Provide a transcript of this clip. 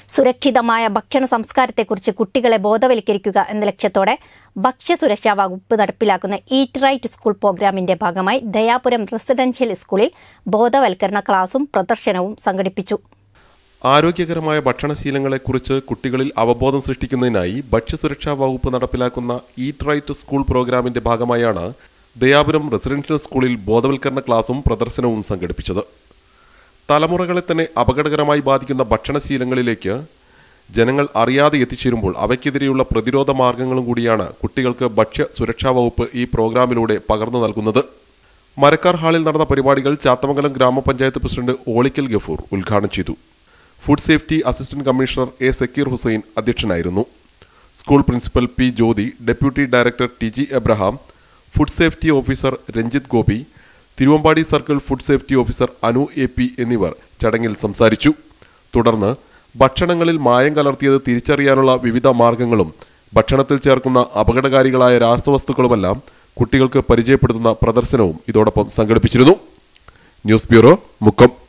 സുരക്ഷിതമായ ഭക്ഷണ സംസ്കാരത്തെക്കുറിച്ച് കുട്ടികളെ ബോധവൽക്കരിക്കുക എന്ന ലക്ഷ്യത്തോടെ ഭക്ഷ്യസുരക്ഷാ വകുപ്പ് നടപ്പിലാക്കുന്ന ഈറ്റ് റൈറ്റ് സ്കൂൾ പ്രോഗ്രാമിന്റെ ഭാഗമായി ദയാപുരം റെസിഡൻഷ്യൽ സ്കൂളിൽ ബോധവൽക്കരണ ക്ലാസും പ്രദർശനവും സംഘടിപ്പിച്ചു ആരോഗ്യകരമായ ഭക്ഷണശീലങ്ങളെക്കുറിച്ച് കുട്ടികളിൽ അവബോധം സൃഷ്ടിക്കുന്നതിനായി ഭക്ഷ്യസുരക്ഷാ വകുപ്പ് നടപ്പിലാക്കുന്ന ഈറ്റ് റൈറ്റ് സ്കൂൾ പ്രോഗ്രാമിന്റെ ഭാഗമായാണ് ദയാപുരം റെസിഡൻഷ്യൽ സ്കൂളിൽ ബോധവൽക്കരണ ക്ലാസും പ്രദർശനവും സംഘടിപ്പിച്ചത് തലമുറകളെ തന്നെ അപകടകരമായി ബാധിക്കുന്ന ഭക്ഷണശീലങ്ങളിലേക്ക് ജനങ്ങൾ അറിയാതെ എത്തിച്ചേരുമ്പോൾ അവയ്ക്കെതിരെയുള്ള പ്രതിരോധ മാർഗങ്ങളും കൂടിയാണ് കുട്ടികൾക്ക് ഭക്ഷ്യ സുരക്ഷാ വകുപ്പ് ഈ പ്രോഗ്രാമിലൂടെ പകർന്നു നൽകുന്നത് മരക്കാർ ഹാളിൽ നടന്ന പരിപാടികൾ ചാത്തമംഗലം ഗ്രാമപഞ്ചായത്ത് പ്രസിഡന്റ് ഓളിക്കൽ ഗഫൂർ ഉദ്ഘാടനം ചെയ്തു food safety assistant commissioner A Zakir Hussain അധ്യക്ഷനായിരുന്നു school principal P Jyothi deputy director T G Abraham food safety officer Ranjith Gopi Thiruvambady circle food safety officer Anu A P എന്നിവർ ചടങ്ങിൽ സംസാരിച്ചു തുടർന്ന് ഭക്ഷണങ്ങളിൽ മായം കലർത്തിയത് തിരിച്ചറിയാനുള്ള വിവിധ മാർഗങ്ങളും ഭക്ഷണത്തിൽ ചേർക്കുന്ന അപകടകാരികളായ രാസവസ്തുക്കളുമെല്ലാം കുട്ടികൾക്ക് പരിചയപ്പെടുത്തുന്ന പ്രദർശനവും ഇതോടൊപ്പം സംഘടിപ്പിച്ചിരുന്നു ന്യൂസ് ബ്യൂറോ മുക്കം